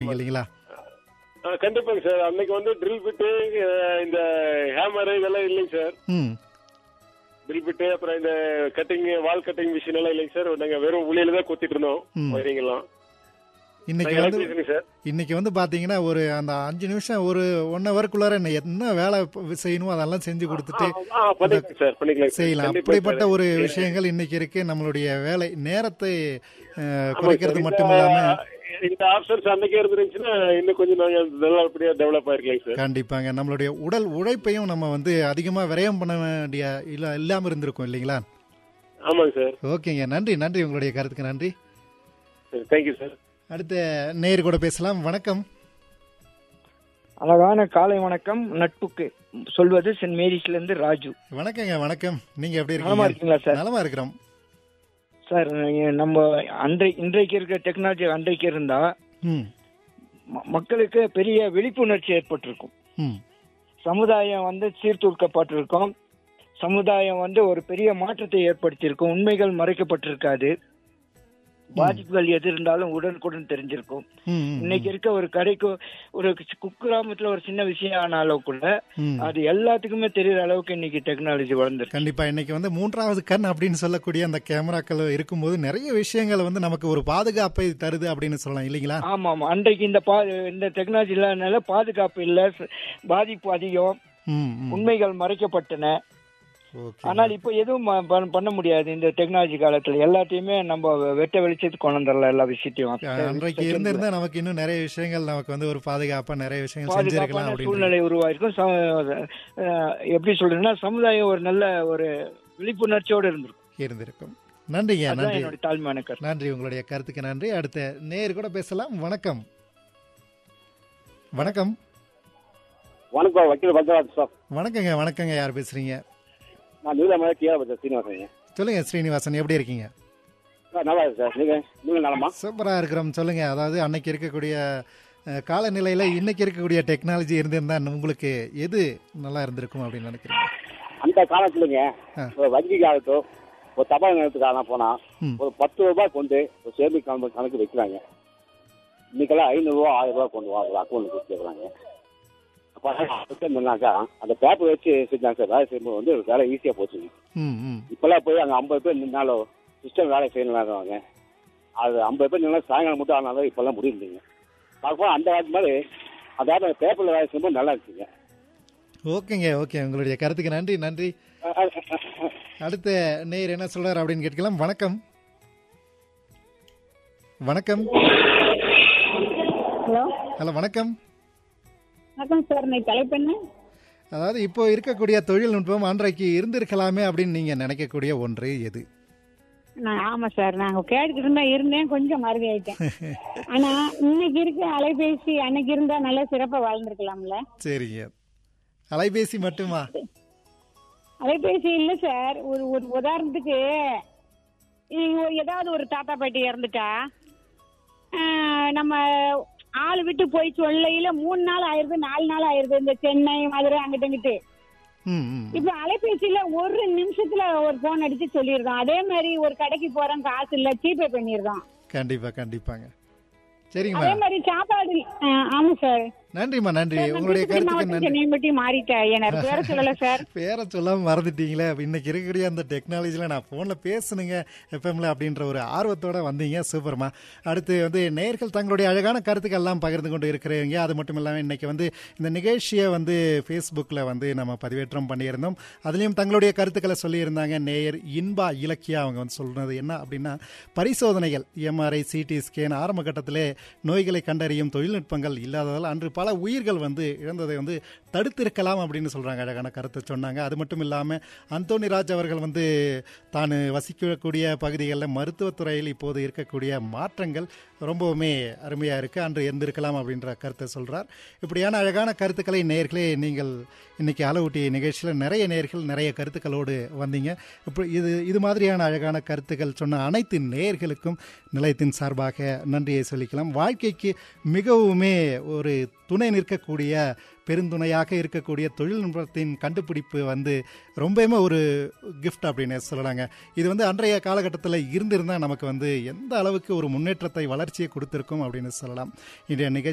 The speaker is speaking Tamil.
கேள்விப்பட்டீங்க இல்லைங்களா ஆ, கண்டிப்பாங்க சார் அன்னைக்கு வந்து ட்ரில் பிட்டு இந்த ஹேமர் இதெல்லாம் இல்லைங்க சார் ம் ட்ரில் பிட்டு அப்புறம் இந்த கட்டிங் வால் கட்டிங் மிஷின் எல்லாம் இல்லைங்க சார் நாங்க வெறும் உளியில தான் குத்திட்டு இருந்தோம் ம். வயரிங் எல்லாம் இன்னைக்கு நான் வந்து electrician சார் இன்னைக்கு வந்து பாத்தீங்கன்னா ஒரு அந்த அஞ்சு நிமிஷம் ஒரு ஒன் ஹவருக்குள்ளார என்ன என்ன வேலை ப- செய்யணுமோ அதெல்லாம் செஞ்சு கொடுத்துட்டு ஆ, ஆ, பண்ணிக்கலாம் சார் பண்ணிக்கலாம் சார். செய்யலாம் கண்டிப்பா அப்படிப்பட்ட சார். ஒரு விஷயங்கள் இன்னைக்கு இருக்கு நம்மளுடைய வேலை நேரத்தை அஹ், ஆமாங்க குறைக்கிறது சார். மட்டும் இந்த- இல்லாம இந்த ஆப்ஷன்ஸ் அன்னைக்கே இருந்துருந்துச்சுன்னா இன்னும் கொஞ்சம் நாங்க நல்லபடியா டெவலப் ஆயிருக்கலாம் சார் கண்டிப்பாங்க நம்மளுடைய உடல் உழைப்பையும் நம்ம வந்து அதிகமா விரயம் பண்ண வேண்டிய இல்ல இல்லாம இருந்திருக்கும் இல்லைங்களா ஆமாங்க சார் ஓகேங்க நன்றி நன்றி உங்களுடைய கருத்துக்கு நன்றி சரி தேங்க்யூ சார் அடுத்த நேயர் கூட பேசலாம் வணக்கம் அழகான காலை வணக்கம் நட்புக்கு சொல்வது சென்ட் மேரிஸ்ல இருந்து ராஜு வணக்கங்க வணக்கம் நீங்க எப்படி நலமா இருக்கீங்க இருக்கீங்களா சார் நலமா இருக்கிறோம் சார் நம்ம அன்றை இன்றைக்கு இருக்க டெக்னாலஜி அன்றைக்கு இருந்தா ம் ம- மக்களுக்கு பெரிய விழிப்புணர்ச்சி ஏற்பட்டிருக்கும் ம் சமுதாயம் வந்து சீர்தூக்கப்பட்டிருக்கும் சமுதாயம் வந்து ஒரு பெரிய மாற்றத்தை ஏற்படுத்தியிருக்கும் உண்மைகள் மறைக்கப்பட்டிருக்காது பாதிப்புகள் எது இருந்தாலும் உடனுக்குடன் தெரிஞ்சிருக்கும் ம், ம், இன்னைக்கு இருக்க ஒரு கடைக்கு ஒரு குக்கிராமத்துல ஒரு சின்ன விஷயம் ஆனாலும் கூட ம். அது எல்லாத்துக்குமே தெரியுற அளவுக்கு இன்னைக்கு டெக்னாலஜி வளர்ந்துருக்கு கண்டிப்பா இன்னைக்கு வந்து மூன்றாவது கண் அப்படின்னு சொல்லக்கூடிய அந்த கேமராக்கள் இருக்கும்போது நிறைய விஷயங்கள் வந்து நமக்கு ஒரு பாதுகாப்பை தருது அப்படின்னு சொல்லலாம் இல்லைங்களா ஆமா ஆமா அன்றைக்கு இந்த பா இந்த டெக்னாலஜி இல்லாதனால பாதுகாப்பு இல்ல ச- பாதிப்பு அதிகம் ம், ம். உண்மைகள் மறைக்கப்பட்டன ஓகே ஆனால் இப்போ எதுவும் ம- பண்ண- பண்ண முடியாது இந்த டெக்னாலஜி காலத்துல எல்லாத்தையுமே நம்ம வெட்ட வெளிச்சத்துக்கு கொண்டு வந்துடலாம் எல்லா விஷயத்தையும் அன்றைக்கு இருந்திருந்தா நமக்கு இன்னும் நிறைய விஷயங்கள் நமக்கு வந்து ஒரு பாதுகாப்பா நிறைய விஷயங்கள் செஞ்சிருக்கலாம் பாதுகாப்பான அப்படின்னு சூழ்நிலை உருவாயிருக்கும் ச- அஹ் எப்படி சொல்றதுன்னா சமுதாயம் ஒரு நல்ல ஒரு விழிப்புணர்ச்சியோடு இருந்திருக்கும் இருந்திருக்கும் நன்றிங்க அதுதான் நன்றி என்னோட தாழ்மையான கருத்து நன்றி உங்களுடைய கருத்துக்கு நன்றி அடுத்த நேர் கூட பேசலாம் வணக்கம் வணக்கம் வணக்கம் வக்கீல் பத்ராஜ் சார் வணக்கங்க வணக்கங்க யார் பேசுறீங்க நான் நீலமலை கீழே சீனிவாசன் சொல்லுங்க ஸ்ரீனிவாசன் எப்படி இருக்கீங்க சார் நல்லா இருக்கு சார் நீங்க நீங்க நலமா சூப்பரா இருக்கிறோம் சொல்லுங்க அதாவது அன்னைக்கு இருக்கக்கூடிய அஹ், காலநிலையில இன்னைக்கு இருக்கக்கூடிய டெக்னாலஜி இருந்திருந்தா உங்களுக்கு எது நல்லா இருந்திருக்கும் அப்படின்னு நினைக்கிறீங்க அந்த காலத்துலங்க ஆ. ஒரு வங்கி காலத்தோ ஒரு தபால் நிலையத்துக்காக போனா ம். ஒரு பத்து ரூபாய் கொண்டு ஒரு சேமி கணக்கு கணக்கு வைக்கிறாங்க இன்னைக்கெல்லாம் ஐநூறு ரூபா ஆயிரம் ரூபாய் கொண்டு வா ஒரு அக்கௌண்ட் கொடுத்துருக்காங்க அப்போ என்னன்னாக்கா அந்த பேப்பர் வச்சு செஞ்சாங்க சார் வேலை செய்யும்போது வந்து வேலை ஈஸியா போச்சுங்க ம் ம் இப்பெல்லாம் போய் அங்க ஐம்பது பேர் நின்னாலும் சிஸ்டம் வேலை செய்யணும்னாங்க அது ஐம்பது பேர் நின்னா சாயங்காலம் மட்டும் ஆனாலும் இப்பெல்லாம் முடியலைங்க பார்ப்போம் அந்த காலத்து மாதிரி அதாவது பேப்பர்ல வேலை செய்யும்போது நல்லா இருக்குங்க ஓகேங்க ஓகே உங்களுடைய கருத்துக்கு நன்றி நன்றி அடுத்த நேர் என்ன சொல்றாரு அப்படின்னு கேட்கலாம் வணக்கம் வணக்கம் ஹலோ ஹலோ வணக்கம் வணக்கம் சார் நீ தலைப்பெண்ணு அதாவது இப்போ இருக்கக்கூடிய தொழில்நுட்பம் அன்றைக்கு இருந்திருக்கலாமே அப்படின்னு நீங்க நினைக்கக்கூடிய ஒன்று எது நான் ஆமா சார் நாங்க கேட்டுக்கிட்டு இருந்தா இருந்தேன் கொஞ்சம் மறதி ஆயிட்டேன் ஆனா இன்னைக்கு இருக்க அலைபேசி அன்னைக்கு இருந்தா நல்லா சிறப்பா வாழ்ந்திருக்கலாம்ல சரிங்க அலைபேசி மட்டுமா அலைபேசி இல்ல சார் ஒரு ஒரு உதாரணத்துக்கு இங்க ஒரு- ஏதாவது ஒரு தாத்தா பாட்டி இறந்துட்டா ஆஹ், நம்ம ஆள் விட்டு போய் சொல்லையில மூணு நாள் ஆயிருது நாலு நாள் ஆயிருது இந்த சென்னை மதுரை அங்கிட்டு இங்கிட்டு ம் ம் இப்ப அலைபேசியில ஒரு நிமிஷத்துல ஒரு போன் அடிச்சு சொல்லிடுறோம் அதே மாதிரி ஒரு கடைக்கு போறோம் காசு இல்ல ஜிபே பண்ணிடுறோம் கண்டிப்பா கண்டிப்பாங்க அதே சரிங்கம்மா மாதிரி சாப்பாடு ஆ, ஆமா சார் நன்றிம்மா நன்றி சார், நான் உங்களுடைய தூத்துக்குடி கருத்துக்கு மாவட்டம் நன்றி சென்னையம்பட்டி மாறிட்டேன் எனக்கு பேர சொல்லல சார் பேரை சொல்லாம மறந்துட்டீங்களே இன்னைக்கு இருக்கக்கூடிய அந்த டெக்னாலஜியில் நான் ஃபோனில் பேசுனுங்க எஃப்எம்ல அப்படின்ற ஒரு ஆர்வத்தோட வந்தீங்க சூப்பர்மா அடுத்து வந்து நேர்கள் தங்களுடைய அழகான கருத்துக்கள் எல்லாம் பகிர்ந்து கொண்டு இருக்கிறவங்க அது மட்டும் இல்லாமல் இன்னைக்கு வந்து இந்த நிகழ்ச்சியை வந்து ஃபேஸ்புக்கில் வந்து நம்ம பதிவேற்றம் பண்ணியிருந்தோம் அதுலேயும் தங்களுடைய கருத்துக்களை சொல்லியிருந்தாங்க நேயர் இன்பா இலக்கியா அவங்க வந்து சொல்றது என்ன அப்படின்னா பரிசோதனைகள் எம்ஆர்ஐ சிடி ஸ்கேன் ஆரம்ப கட்டத்திலே நோய்களை கண்டறியும் தொழில்நுட்பங்கள் இல்லாததால் அன்று பல உயிர்கள் வந்து இழந்ததை வந்து தடுத்திருக்கலாம் அப்படின்னு சொல்றாங்க அழகான கருத்தை சொன்னாங்க அது மட்டும் இல்லாமல் அந்தோனி ராஜ் அவர்கள் வந்து தான் வசிக்கக்கூடிய பகுதிகளில் மருத்துவத்துறையில் இப்போது இருக்கக்கூடிய மாற்றங்கள் ரொம்பவுமே அருமையாக இருக்குது அன்று இருந்திருக்கலாம் அப்படின்ற கருத்தை சொல்கிறார் இப்படியான அழகான கருத்துக்களை நேர்களே நீங்கள் இன்னைக்கு அளவூட்டி நிகழ்ச்சியில் நிறைய நேர்கள் நிறைய கருத்துக்களோடு வந்தீங்க இப்போ இது இது மாதிரியான அழகான கருத்துக்கள் சொன்ன அனைத்து நேர்களுக்கும் நிலையத்தின் சார்பாக நன்றியை சொல்லிக்கலாம் வாழ்க்கைக்கு மிகவுமே ஒரு துணை நிற்கக்கூடிய பெருந்துணையாக இருக்கக்கூடிய தொழில்நுட்பத்தின் கண்டுபிடிப்பு வந்து ரொம்பவுமே ஒரு கிஃப்ட் அப்படின்னு சொல்லலாங்க இது வந்து அன்றைய காலகட்டத்தில் இருந்திருந்தால் நமக்கு வந்து எந்த அளவுக்கு ஒரு முன்னேற்றத்தை வளர்ச்சியை கொடுத்திருக்கும் அப்படின்னு சொல்லலாம் இன்றைய நிகழ்ச்சி